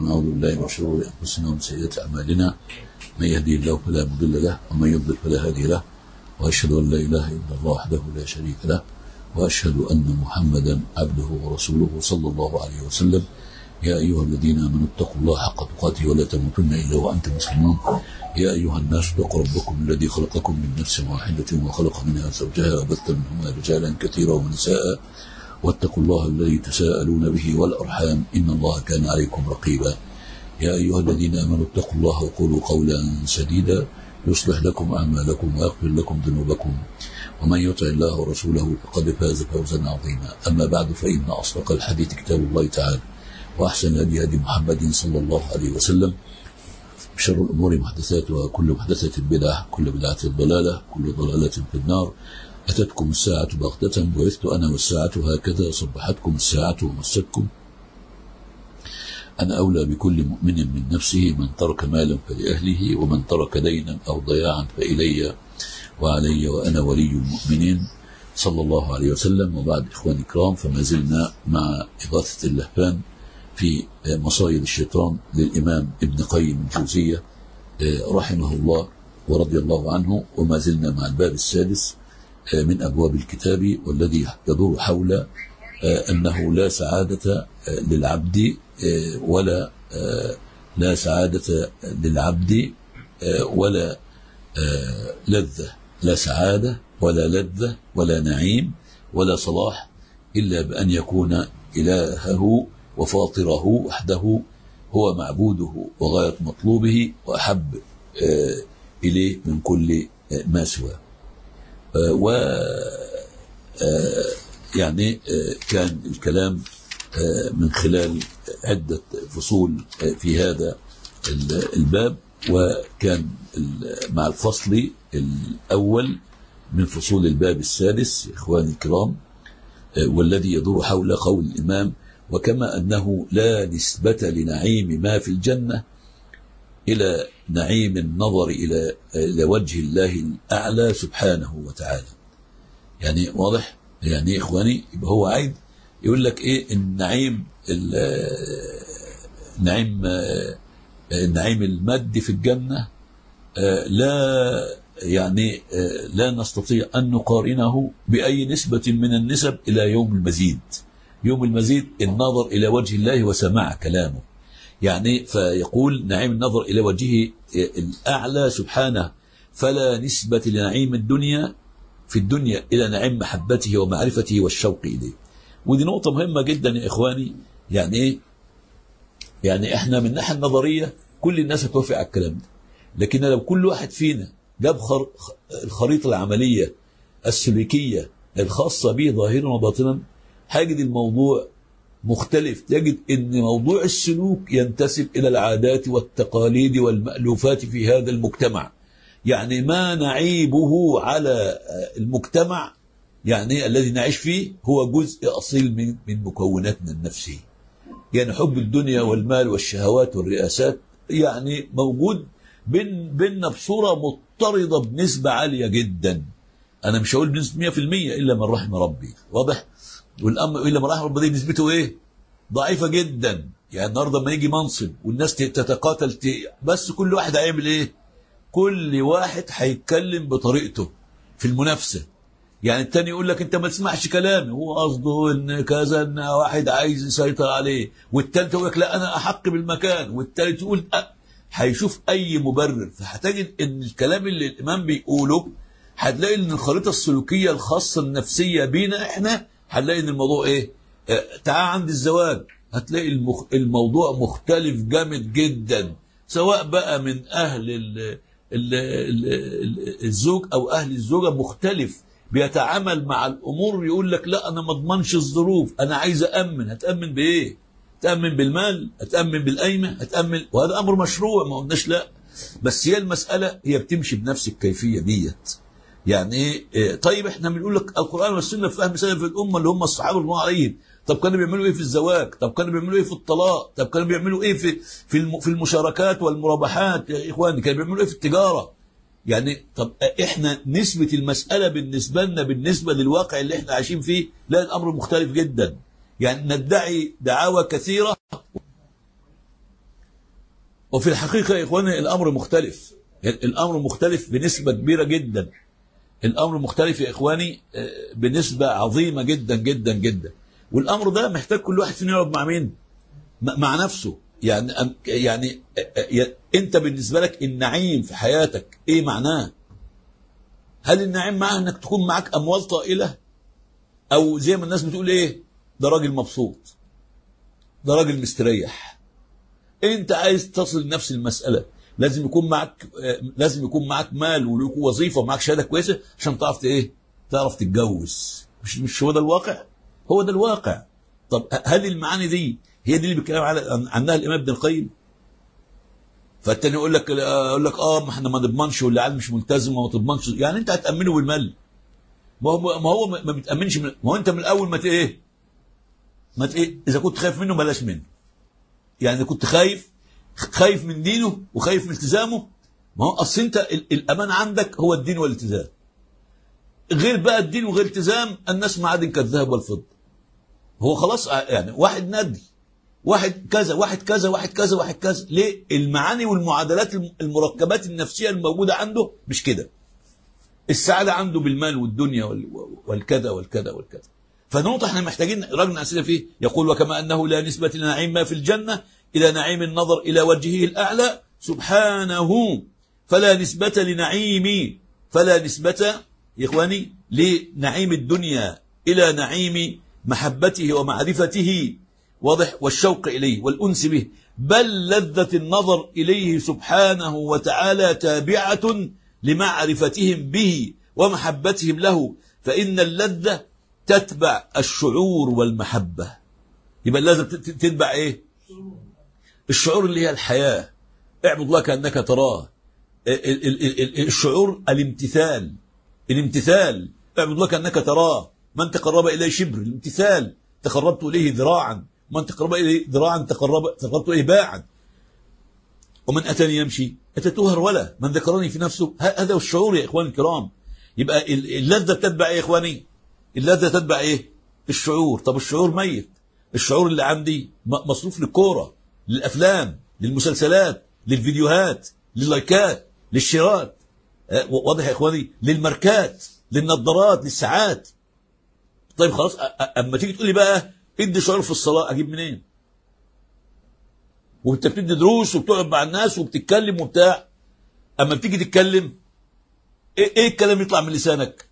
ونعوذ بالله من شرور انفسنا ومن سيئات اعمالنا من يهدي الله فلا مضل له ومن يضلل فلا هادي له واشهد ان لا اله الا الله وحده لا شريك له واشهد ان محمدا عبده ورسوله صلى الله عليه وسلم يا ايها الذين امنوا اتقوا الله حق تقاته ولا تموتن الا وانتم مسلمون يا ايها الناس اتقوا ربكم الذي خلقكم من نفس واحده وخلق منها زوجها وبث منهما رجالا كثيرا ونساء واتقوا الله الذي تساءلون به والأرحام إن الله كان عليكم رقيبا يا أيها الذين آمنوا اتقوا الله وقولوا قولا سديدا يصلح لكم أعمالكم ويغفر لكم ذنوبكم ومن يطع الله ورسوله فقد فاز فوزا عظيما أما بعد فإن أصدق الحديث كتاب الله تعالى وأحسن الهدي هدي محمد صلى الله عليه وسلم شر الأمور محدثاتها كل محدثة بدعة كل بدعة ضلالة كل ضلالة في النار أتتكم الساعة بغتة بعثت أنا والساعة هكذا صبحتكم الساعة ومستكم أنا أولى بكل مؤمن من نفسه من ترك مالا فلأهله ومن ترك دينا أو ضياعا فإلي وعلي وأنا ولي المؤمنين صلى الله عليه وسلم وبعد إخواني الكرام فما زلنا مع إغاثة اللهفان في مصايد الشيطان للإمام ابن قيم الجوزية رحمه الله ورضي الله عنه وما زلنا مع الباب السادس من أبواب الكتاب والذي يدور حول أنه لا سعادة للعبد ولا لا سعادة للعبد ولا لذة لا سعادة ولا لذة ولا نعيم ولا صلاح إلا بأن يكون إلهه وفاطره وحده هو معبوده وغاية مطلوبه وأحب إليه من كل ما سواه و يعني كان الكلام من خلال عدة فصول في هذا الباب وكان مع الفصل الأول من فصول الباب السادس إخواني الكرام والذي يدور حول قول الإمام وكما أنه لا نسبة لنعيم ما في الجنة إلى نعيم النظر إلى إلى وجه الله الأعلى سبحانه وتعالى يعني واضح يعني إخواني يبقى هو عايز يقول لك إيه النعيم النعيم النعيم المادي في الجنة لا يعني لا نستطيع أن نقارنه بأي نسبة من النسب إلى يوم المزيد يوم المزيد النظر إلى وجه الله وسماع كلامه يعني فيقول نعيم النظر إلى وجهه الأعلى سبحانه فلا نسبة لنعيم الدنيا في الدنيا إلى نعيم محبته ومعرفته والشوق إليه ودي نقطة مهمة جدا يا إخواني يعني إيه يعني إحنا من الناحية النظرية كل الناس هتوافق على الكلام ده لكن لو كل واحد فينا جاب خر... الخريطة العملية السلوكية الخاصة به ظاهرا وباطنا هيجد الموضوع مختلف تجد ان موضوع السلوك ينتسب الى العادات والتقاليد والمألوفات في هذا المجتمع يعني ما نعيبه على المجتمع يعني الذي نعيش فيه هو جزء اصيل من من مكوناتنا النفسيه يعني حب الدنيا والمال والشهوات والرئاسات يعني موجود بين بيننا بصوره مضطرده بنسبه عاليه جدا انا مش هقول بنسبه 100% الا من رحم ربي واضح والامر الا من رحم ربي دي نسبته ايه ضعيفه جدا يعني النهارده لما يجي منصب والناس تتقاتل ت... بس كل واحد هيعمل ايه كل واحد هيتكلم بطريقته في المنافسه يعني التاني يقول لك انت ما تسمعش كلامي هو قصده ان كذا ان واحد عايز يسيطر عليه والتالت يقول لك لا انا احق بالمكان والتالت يقول أ... هيشوف اي مبرر فهتجد ان الكلام اللي الامام بيقوله هتلاقي ان الخريطه السلوكيه الخاصه النفسيه بينا احنا هنلاقي ان الموضوع ايه اه تعال عند الزواج هتلاقي المخ... الموضوع مختلف جامد جدا سواء بقى من اهل ال... ال... ال... الزوج او اهل الزوجه مختلف بيتعامل مع الامور يقول لك لا انا ما اضمنش الظروف انا عايز امن هتامن بايه تامن بالمال هتامن بالقايمه هتامن وهذا امر مشروع ما قلناش لا بس هي المساله هي بتمشي بنفس الكيفيه ديت يعني ايه طيب احنا بنقول لك القران والسنه في فهم سلف الامه اللي هم الصحابه رضوان عليهم طب كانوا بيعملوا ايه في الزواج طب كانوا بيعملوا ايه في الطلاق طب كانوا بيعملوا ايه في في في المشاركات والمرابحات يا اخواني كانوا بيعملوا ايه في التجاره يعني طب احنا نسبة المسألة بالنسبة لنا بالنسبة للواقع اللي احنا عايشين فيه لا الامر مختلف جدا يعني ندعي دعاوى كثيرة وفي الحقيقة يا إخواني الأمر مختلف الأمر مختلف بنسبة كبيرة جدا الأمر مختلف يا إخواني آه، بنسبة عظيمة جدا جدا جدا والأمر ده محتاج كل واحد فينا يقعد مع مين م- مع نفسه يعني أم- يعني آه، آه، يا- أنت بالنسبة لك النعيم في حياتك إيه معناه هل النعيم معناه أنك تكون معك أموال طائلة أو زي ما الناس بتقول إيه ده راجل مبسوط ده راجل مستريح انت عايز تصل لنفس المساله لازم يكون معك آه، لازم يكون معك مال وليك وظيفه ومعك شهاده كويسه عشان تعرف ت- ايه تعرف تتجوز مش مش هو ده الواقع هو ده الواقع طب هل المعاني دي هي دي اللي بيتكلم على عن- عنها الامام ابن القيم فالتاني يقول لك يقول لك اه ما احنا ما نضمنش والعيال مش ملتزمه وما تضمنش يعني انت هتامنه بالمال ما هو ما هو ما بتامنش من ما هو انت من الاول ما ت- ايه ما ت- ايه اذا كنت خايف منه بلاش منه يعني كنت خايف خايف من دينه وخايف من التزامه ما هو اصل انت ال- الامان عندك هو الدين والالتزام غير بقى الدين وغير التزام الناس معادن كالذهب والفضه هو خلاص ع- يعني واحد ندل واحد كذا واحد كذا واحد كذا واحد كذا ليه المعاني والمعادلات الم- المركبات النفسيه الموجوده عنده مش كده السعاده عنده بالمال والدنيا وال- والكذا والكذا والكذا فنقطة احنا محتاجين رجل أسئلة فيه يقول وكما أنه لا نسبة لنعيم ما في الجنة إلى نعيم النظر إلى وجهه الأعلى سبحانه فلا نسبة لنعيم فلا نسبة يا إخواني لنعيم الدنيا إلى نعيم محبته ومعرفته واضح والشوق إليه والأنس به بل لذة النظر إليه سبحانه وتعالى تابعة لمعرفتهم به ومحبتهم له فإن اللذة تتبع الشعور والمحبة يبقى لازم تت- تتبع ايه الشعور اللي هي الحياة اعبد الله كأنك تراه ال- ال- ال- ال- الشعور الامتثال الامتثال اعبد الله كأنك تراه من تقرب إليه شبر الامتثال تقربت إليه ذراعا من تقرب إليه ذراعا تقرب تقربت إليه باعا ومن أتاني يمشي أتته هرولة من ذكرني في نفسه ه- هذا هو الشعور يا إخواني الكرام يبقى ال- اللذة تتبع إيه يا إخواني اللذة تتبع إيه الشعور طب الشعور ميت الشعور اللي عندي م- مصروف للكورة للأفلام للمسلسلات للفيديوهات لللايكات للشيرات آه، واضح يا إخواني للماركات للنظارات للساعات طيب خلاص أ- أ- اما تيجي تقول لي بقى ادي شعور في الصلاه اجيب منين؟ وانت بتدي دروس وبتقعد مع الناس وبتتكلم وبتاع اما بتيجي تتكلم ايه, إيه الكلام يطلع من لسانك؟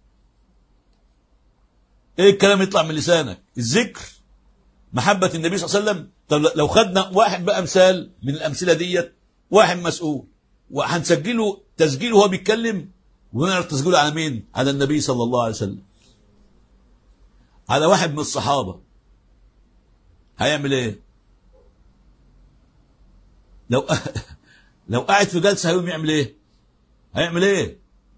ايه الكلام يطلع من لسانك؟ الذكر محبة النبي صلى الله عليه وسلم طب لو خدنا واحد بقى مثال من الأمثلة ديت واحد مسؤول وهنسجله تسجيله وهو بيتكلم ونعرف تسجيله على مين؟ على النبي صلى الله عليه وسلم على واحد من الصحابة هيعمل ايه لو لو قاعد في جلسة هيقوم يعمل ايه هيعمل ايه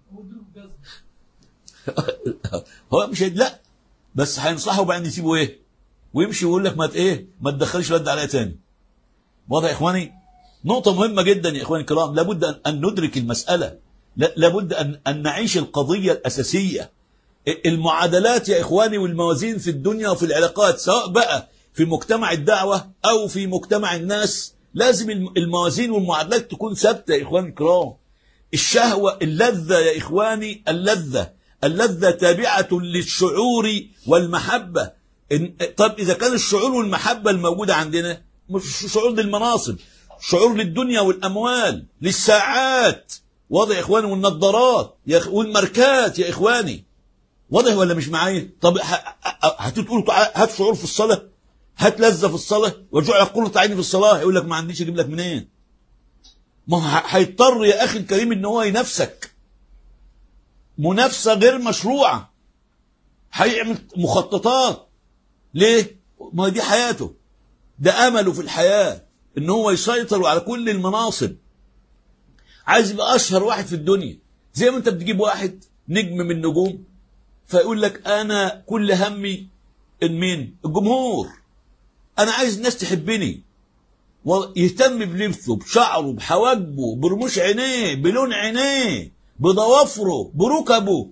هو مش هيد- لا بس هينصحه وبعدين يسيبه ايه ويمشي ويقول لك ما ت- ايه ما تدخلش رد عليا تاني واضح يا اخواني نقطة مهمة جدا يا اخواني الكرام لابد ان أن ندرك المسألة لا- لابد ان ان نعيش القضية الأساسية المعادلات يا إخواني والموازين في الدنيا وفي العلاقات سواء بقى في مجتمع الدعوة أو في مجتمع الناس لازم الم- الموازين والمعادلات تكون ثابتة يا إخواني الكرام الشهوة اللذة يا إخواني اللذة اللذة تابعة للشعور والمحبة إن- طب إذا كان الشعور والمحبة الموجودة عندنا مش شعور للمناصب شعور للدنيا والأموال للساعات واضح يا إخواني والنظارات يا إخ- والماركات يا إخواني واضح ولا مش معايا طب ه- ه- هتقولوا تعالى هات شعور في الصلاة هات لذة في الصلاة وجعل قرة عيني في الصلاة يقول لك ما عنديش اجيب لك منين ما هو ه- هيضطر يا اخي الكريم ان هو ينافسك منافسة غير مشروعة هيعمل مخططات ليه ما دي حياته ده امله في الحياة ان هو يسيطر على كل المناصب عايز يبقى اشهر واحد في الدنيا زي ما انت بتجيب واحد نجم من النجوم فيقول لك انا كل همي ان مين الجمهور انا عايز الناس تحبني ويهتم بلبسه بشعره بحواجبه برموش عينيه بلون عينيه بضوافره بركبه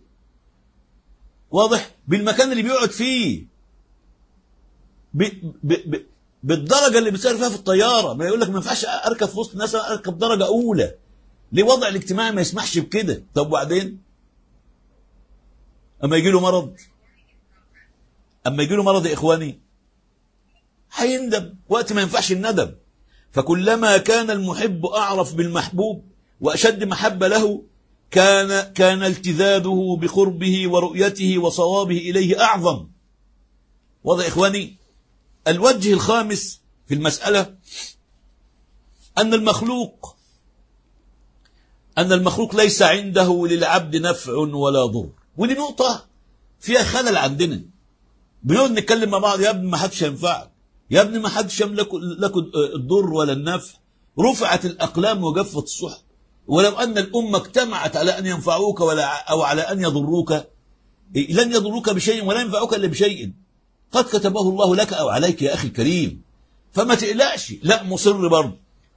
واضح بالمكان اللي بيقعد فيه ب ب ب بالدرجه اللي بتسافر فيها في الطياره ما يقول لك ما ينفعش اركب في وسط الناس اركب درجه اولى ليه وضع الاجتماعي ما يسمحش بكده طب وبعدين اما يجي له مرض اما يجي له مرض يا اخواني هيندم وقت ما ينفعش الندم فكلما كان المحب اعرف بالمحبوب واشد محبه له كان كان التذاذه بقربه ورؤيته وصوابه اليه اعظم وضع اخواني الوجه الخامس في المساله ان المخلوق ان المخلوق ليس عنده للعبد نفع ولا ضر ودي نقطه فيها خلل عندنا بنقعد نتكلم مع بعض يا ابني ما حدش ينفعك يا ابني ما حدش يملك لك الضر ولا النفع رفعت الاقلام وجفت الصحف ولو ان الامه اجتمعت على ان ينفعوك ولا او على ان يضروك لن يضروك بشيء ولا ينفعوك الا بشيء قد كتبه الله لك او عليك يا اخي الكريم فما تقلقش لا مصر برضه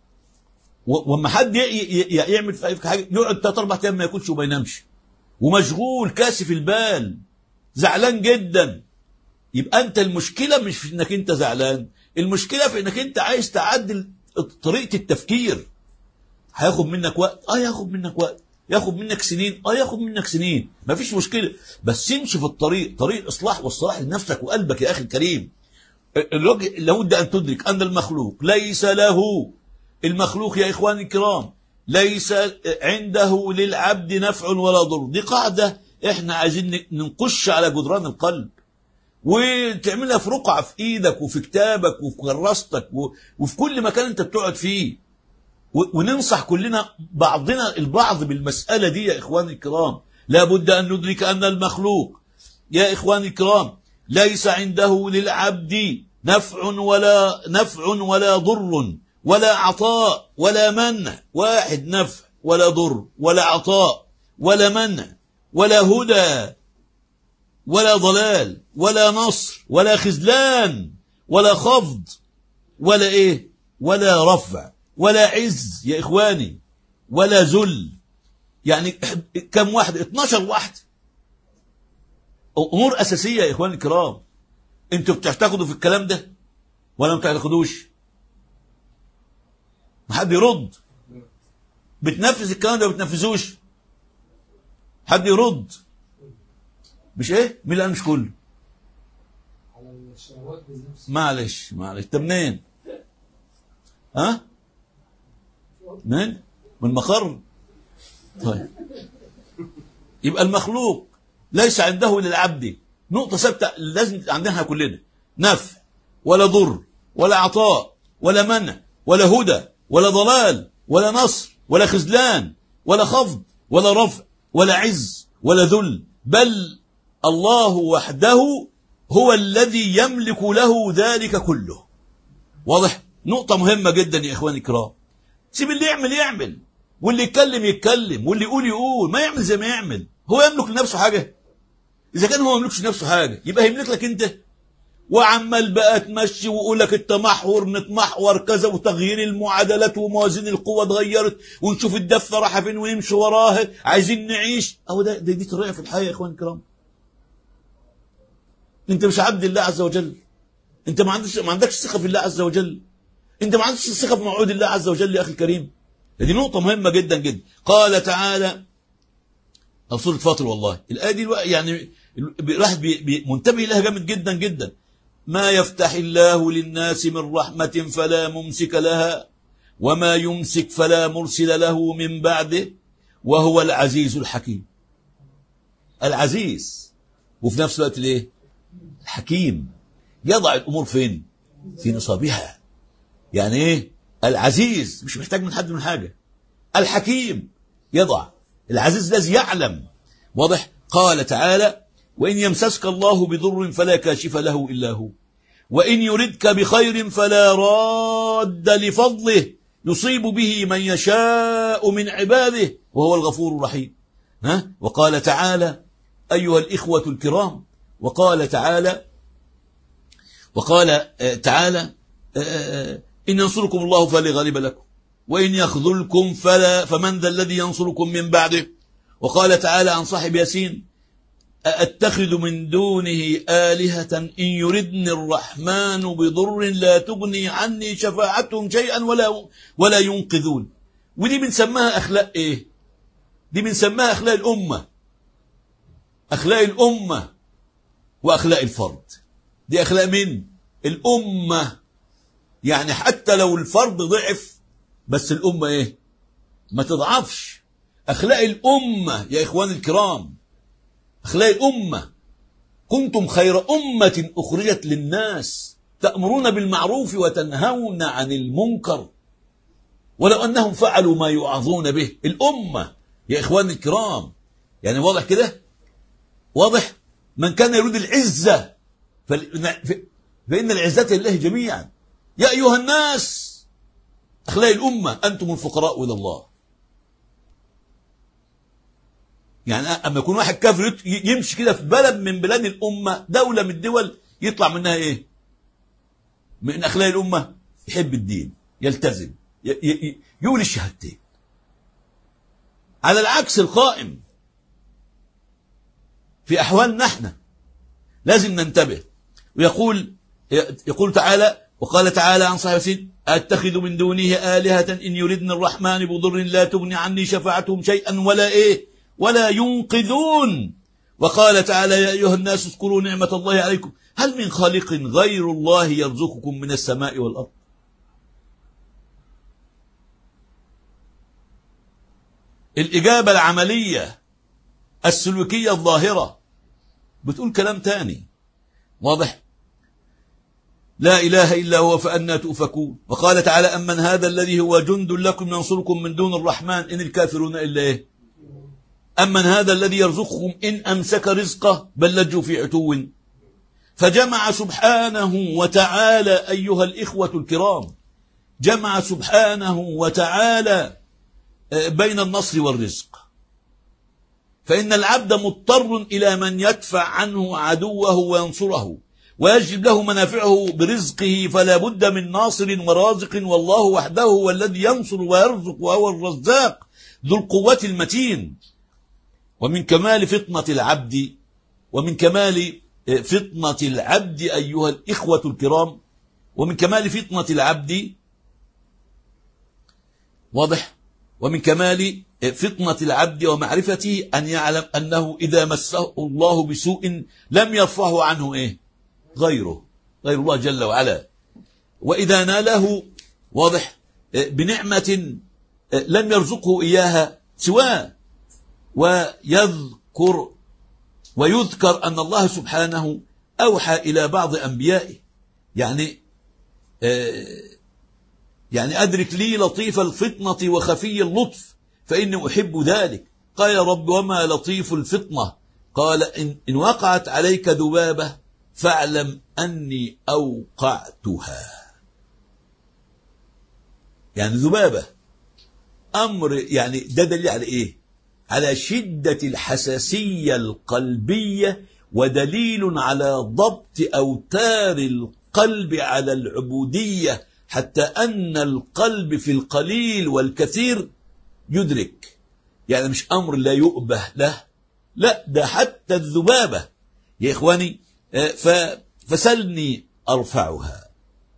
واما حد يعمل في حاجه يقعد ثلاث اربع ايام ما ياكلش وما ينامش ومشغول كاسف البال زعلان جدا يبقى انت المشكله مش في انك انت زعلان المشكله في انك انت عايز تعدل طريقه التفكير هياخد منك وقت اه ياخد منك وقت ياخد منك سنين اه ياخد منك سنين مفيش مشكله بس امشي في الطريق طريق الاصلاح والصلاح لنفسك وقلبك يا اخي الكريم الوجه لابد ان تدرك ان المخلوق ليس له المخلوق يا اخواني الكرام ليس عنده للعبد نفع ولا ضر دي قاعده احنا عايزين ننقش على جدران القلب وتعملها في رقعة في ايدك وفي كتابك وفي كراستك وفي كل مكان انت بتقعد فيه وننصح كلنا بعضنا البعض بالمسألة دي يا إخواني الكرام لابد أن ندرك أن المخلوق يا إخواني الكرام ليس عنده للعبد نفع ولا نفع ولا ضر ولا عطاء ولا منع واحد نفع ولا ضر ولا عطاء ولا منع ولا هدى ولا ضلال ولا نصر ولا خذلان ولا خفض ولا ايه ولا رفع ولا عز يا إخواني ولا ذل يعني كم واحد 12 واحد أمور أساسية يا إخواني الكرام أنتوا بتعتقدوا في الكلام ده ولا ما بتعتقدوش ما حد يرد بتنفذ الكلام ده ما بتنفذوش حد يرد مش ايه مين اللي قال مش كله معلش معلش طب منين ها من من مقر طيب يبقى المخلوق ليس عنده للعبد نقطة ثابتة لازم عندنا كلنا نفع ولا ضر ولا عطاء ولا منع ولا هدى ولا ضلال ولا نصر ولا خذلان ولا خفض ولا رفع ولا عز ولا ذل بل الله وحده هو الذي يملك له ذلك كله واضح نقطة مهمة جدا يا إخواني الكرام سيب اللي يعمل يعمل واللي يتكلم يتكلم واللي يقول يقول ما يعمل زي ما يعمل هو يملك لنفسه حاجة إذا كان هو ما يملكش لنفسه حاجة يبقى يملك لك أنت وعمال بقى تمشي ويقول لك التمحور نتمحور كذا وتغيير المعادلات وموازين القوة اتغيرت ونشوف الدفة رايحة فين ونمشي وراها عايزين نعيش أهو ده, ده دي طريقة في الحياة يا إخوان الكرام أنت مش عبد الله عز وجل أنت ما عندكش ما عندكش ثقة في الله عز وجل أنت ما عندكش ثقة في موعود الله عز وجل يا أخي الكريم دي نقطة مهمة جدا جدا قال تعالى أو سورة فاطر والله الآية دي يعني الواحد منتبه لها جامد جدا جدا ما يفتح الله للناس من رحمة فلا ممسك لها وما يمسك فلا مرسل له من بعده وهو العزيز الحكيم العزيز وفي نفس الوقت الايه الحكيم يضع الامور فين في نصابها يعني ايه العزيز مش محتاج من حد من حاجه الحكيم يضع العزيز الذي يعلم واضح قال تعالى وإن يمسسك الله بضر فلا كاشف له إلا هو وإن يردك بخير فلا راد لفضله يصيب به من يشاء من عباده وهو الغفور الرحيم ها؟ وقال تعالى أيها الإخوة الكرام وقال تعالى وقال تعالى إن ينصركم الله فلا غالب لكم وإن يخذلكم فلا فمن ذا الذي ينصركم من بعده وقال تعالى عن صاحب ياسين أأتخذ من دونه آلهة إن يردني الرحمن بضر لا تغني عني شفاعتهم شيئا ولا ولا ينقذون ودي بنسميها أخلاق إيه دي بنسميها أخلاق الأمة أخلاق الأمة وأخلاق الفرد دي أخلاق مين الأمة يعني حتى لو الفرد ضعف بس الأمة إيه ما تضعفش أخلاق الأمة يا إخوان الكرام أخلاق الأمة كنتم خير أمة أخرجت للناس تأمرون بالمعروف وتنهون عن المنكر ولو أنهم فعلوا ما يوعظون به الأمة يا إخوان الكرام يعني واضح كده واضح من كان يريد العزة فإن العزة لله جميعا يا أيها الناس أخلاق الأمة أنتم الفقراء إلى الله يعني أما يكون واحد كافر يمشي كده في بلد من بلاد الأمة دولة من الدول يطلع منها إيه من أخلاق الأمة يحب الدين يلتزم يولي الشهادتين على العكس القائم في أحوالنا احنا لازم ننتبه ويقول يقول تعالى وقال تعالى عن صاحب ياسين أتخذ من دونه آلهة إن يردن الرحمن بضر لا تغني عني شفاعتهم شيئا ولا إيه ولا ينقذون وقال تعالى يا أيها الناس اذكروا نعمة الله عليكم هل من خالق غير الله يرزقكم من السماء والأرض الإجابة العملية السلوكية الظاهرة بتقول كلام تاني واضح لا إله إلا هو فأنا تؤفكون وقال تعالى أمن هذا الذي هو جند لكم ينصركم من دون الرحمن إن الكافرون إلا إيه أمن هذا الذي يرزقكم إن أمسك رزقه بل لجوا في عتو فجمع سبحانه وتعالى أيها الإخوة الكرام جمع سبحانه وتعالى بين النصر والرزق فإن العبد مضطر إلى من يدفع عنه عدوه وينصره ويجلب له منافعه برزقه فلا بد من ناصر ورازق والله وحده هو الذي ينصر ويرزق وهو الرزاق ذو القوة المتين ومن كمال فطنة العبد ومن كمال فطنة العبد أيها الإخوة الكرام ومن كمال فطنة العبد واضح ومن كمال فطنة العبد ومعرفته أن يعلم أنه إذا مسه الله بسوء لم يرفعه عنه إيه غيره غير الله جل وعلا وإذا ناله واضح بنعمة لم يرزقه إياها سواه ويذكر ويذكر أن الله سبحانه أوحى إلى بعض أنبيائه يعني يعني أدرك لي لطيف الفطنة وخفي اللطف فإني أحب ذلك قال يا رب وما لطيف الفطنة قال إن, إن وقعت عليك ذبابة فاعلم أني أوقعتها يعني ذبابة أمر يعني ده دليل على إيه على شدة الحساسية القلبية ودليل على ضبط أوتار القلب على العبودية حتى أن القلب في القليل والكثير يدرك يعني مش أمر لا يؤبه له لا ده حتى الذبابة يا إخواني فسلني أرفعها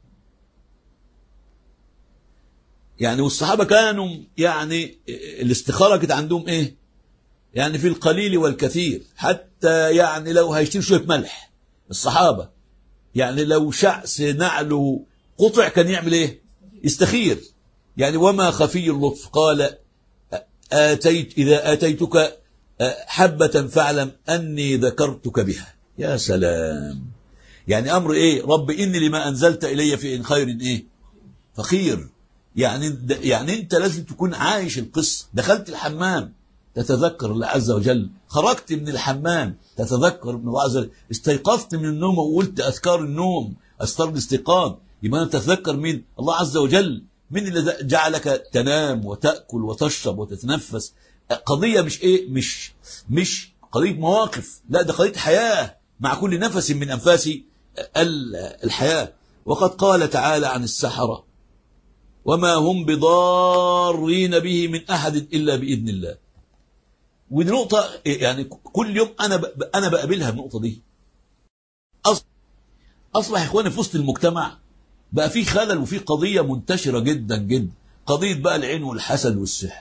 يعني والصحابة كانوا يعني الاستخارة كانت عندهم ايه يعني في القليل والكثير حتى يعني لو هيشتري شوية ملح الصحابة يعني لو شعس نعله قطع كان يعمل ايه يستخير يعني وما خفي اللطف قال آتيت إذا آتيتك حبة فاعلم أني ذكرتك بها يا سلام يعني أمر إيه رب إني لما أنزلت إلي في إن خير إيه فخير يعني يعني أنت لازم تكون عايش القصة دخلت الحمام تتذكر الله عز وجل خرجت من الحمام تتذكر ابن الله عز وجل استيقظت من النوم وقلت أذكار النوم أذكار الاستيقاظ يبقى أنت تتذكر مين الله عز وجل من اللي جعلك تنام وتأكل وتشرب وتتنفس قضية مش إيه مش مش قضية مواقف لا ده قضية حياة مع كل نفس من أنفاس الحياة وقد قال تعالى عن السحرة وما هم بضارين به من أحد إلا بإذن الله ودي نقطة يعني كل يوم أنا ب... أنا بقابلها النقطة دي أص... أصبح يا إخواني في وسط المجتمع بقى في خلل وفي قضية منتشرة جدا جدا قضية بقى العين والحسد والسحر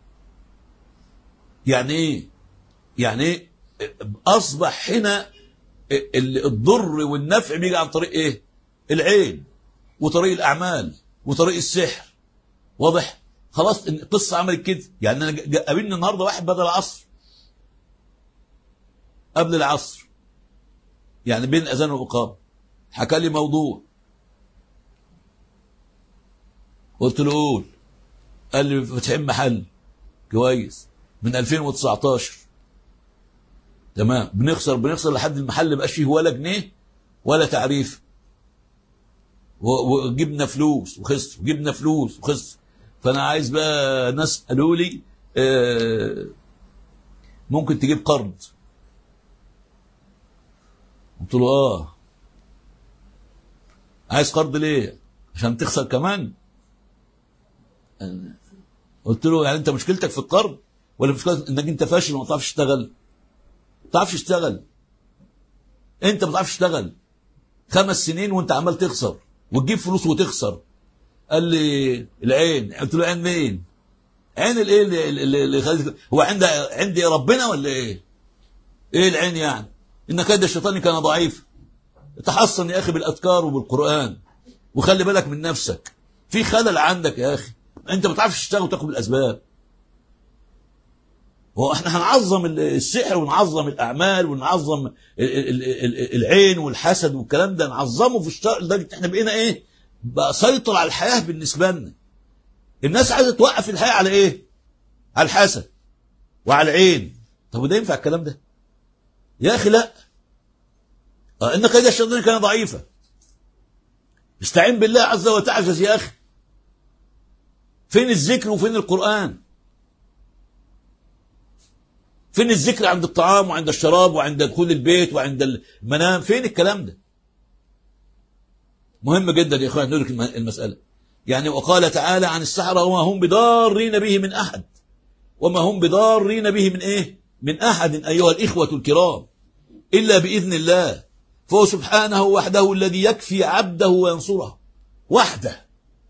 يعني إيه؟ يعني إيه؟ أصبح هنا ال- الضر والنفع بيجي عن طريق إيه؟ العين وطريق الأعمال وطريق السحر واضح؟ خلاص إن القصة عملت كده يعني أنا ج- ج- قابلني النهاردة واحد بدل العصر قبل العصر يعني بين الأذان والإقامة حكى لي موضوع قلت له قول قال لي فاتحين محل كويس من 2019 تمام بنخسر بنخسر لحد المحل ما بقاش فيه ولا جنيه ولا تعريف و- وجبنا فلوس وخسر وجبنا فلوس وخسر فانا عايز بقى ناس قالوا لي آه، ممكن تجيب قرض قلت له اه عايز قرض ليه عشان تخسر كمان قلت له يعني انت مشكلتك في القرض ولا مشكلتك انك انت فاشل وما تعرفش تشتغل ما تعرفش تشتغل انت ما تعرفش تشتغل خمس سنين وانت عمال تخسر وتجيب فلوس وتخسر قال لي العين قلت له عين مين عين الايه اللي, اللي, اللي خليك هو عند عندي ربنا ولا ايه ايه العين يعني ان كيد الشيطان كان ضعيف تحصن يا اخي بالاذكار وبالقران وخلي بالك من نفسك في خلل عندك يا اخي انت ما بتعرفش تشتغل وتاخد بالاسباب هو احنا هنعظم السحر ونعظم الاعمال ونعظم ال- ال- ال- العين والحسد والكلام ده نعظمه في الشرع لدرجه احنا بقينا ايه بقى سيطر على الحياه بالنسبه لنا الناس عايزه توقف الحياه على ايه على الحسد وعلى العين طب وده ينفع الكلام ده يا اخي لا آه، ان كيد الشيطان كان ضعيفا استعين بالله عز وتعجز يا اخي فين الذكر وفين القران فين الذكر عند الطعام وعند الشراب وعند دخول البيت وعند المنام فين الكلام ده مهم جدا يا اخوان ندرك الم- المسألة يعني وقال تعالى عن السحرة وما هم بضارين به من أحد وما هم بضارين به من إيه من أحد أيها الإخوة الكرام إلا بإذن الله فهو سبحانه وحده الذي يكفي عبده وينصره وحده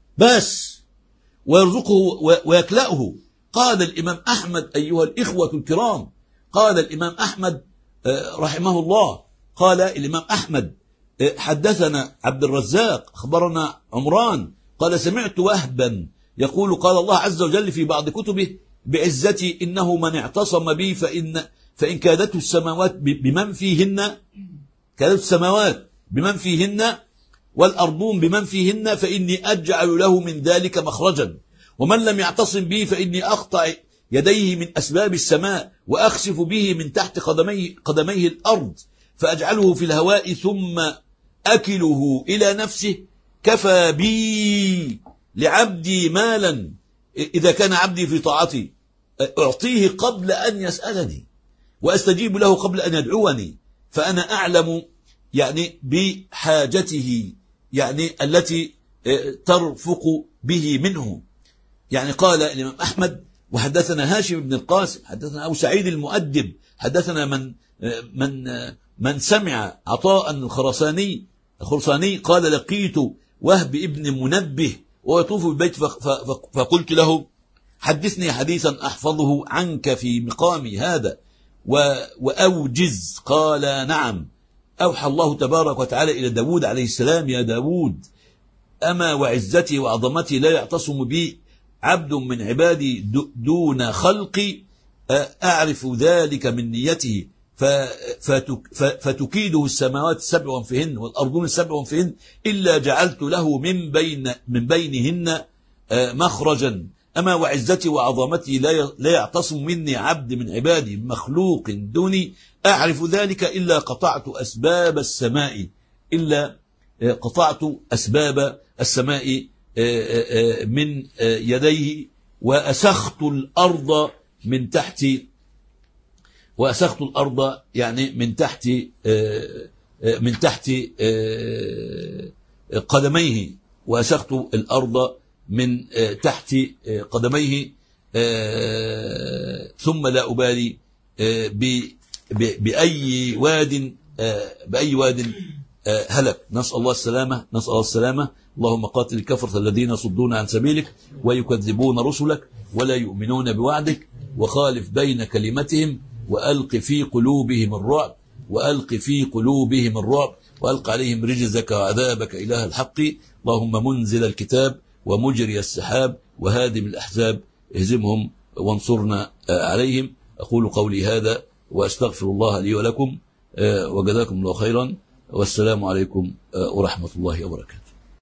بس ويرزقه و- ويكلأه قال الإمام أحمد أيها الإخوة الكرام قال الإمام أحمد آه، رحمه الله قال الإمام أحمد آه، حدثنا عبد الرزاق أخبرنا عمران قال سمعت وهبا يقول قال الله عز وجل في بعض كتبه بعزتي إنه من اعتصم بي فإن فإن كادته السماوات ب- بمن فيهن كادت السماوات بمن فيهن والأرضون بمن فيهن فإني أجعل له من ذلك مخرجا ومن لم يعتصم بي فإني أقطع يديه من أسباب السماء وأخسف به من تحت قدميه, قدميه الأرض فأجعله في الهواء ثم أكله إلى نفسه كفى بي لعبدي مالا إذا كان عبدي في طاعتي أعطيه قبل أن يسألني وأستجيب له قبل أن يدعوني فأنا أعلم يعني بحاجته يعني التي آه، ترفق به منه يعني قال الإمام أحمد وحدثنا هاشم بن القاسم حدثنا أبو سعيد المؤدب حدثنا من آه، من آه، من سمع عطاء الخرساني الخرساني قال لقيت وهب ابن منبه وهو يطوف بالبيت ف- ف- ف- فقلت له حدثني حديثا أحفظه عنك في مقامي هذا و- وأوجز قال نعم أوحى الله تبارك وتعالى إلى داود عليه السلام يا داود أما وعزتي وعظمتي لا يعتصم بي عبد من عبادي د- دون خلقي أ- أعرف ذلك من نيته ف- فتك- ف- فتكيده السماوات السبع وانفهن والأرضون السبع وانفهن إلا جعلت له من بين من بينهن آه، مخرجا أما وعزتي وعظمتي لا ي- لا يعتصم مني عبد من عبادي مخلوق دوني أعرف ذلك إلا قطعت أسباب السماء إلا آه، قطعت أسباب السماء آه، آه، آه، من آه، يديه وأسخت الأرض من تحت وأسخت الأرض يعني من تحت آه، آه، من تحت آه، قدميه وأسخت الأرض من آه، تحت آه، قدميه آه، ثم لا أبالي آه، ب- ب- بأي واد آه، بأي واد آه، هلك نسأل الله السلامة نسأل الله السلامة اللهم قاتل الكفرة الذين يصدون عن سبيلك ويكذبون رسلك ولا يؤمنون بوعدك وخالف بين كلمتهم وألق في قلوبهم الرعب وألق في قلوبهم الرعب وألق عليهم رجزك وعذابك إله الحق اللهم منزل الكتاب ومجري السحاب وهادم الأحزاب اهزمهم وانصرنا آه، عليهم أقول قولي هذا وأستغفر الله لي ولكم آه، وجزاكم الله خيرا والسلام عليكم آه، ورحمة الله وبركاته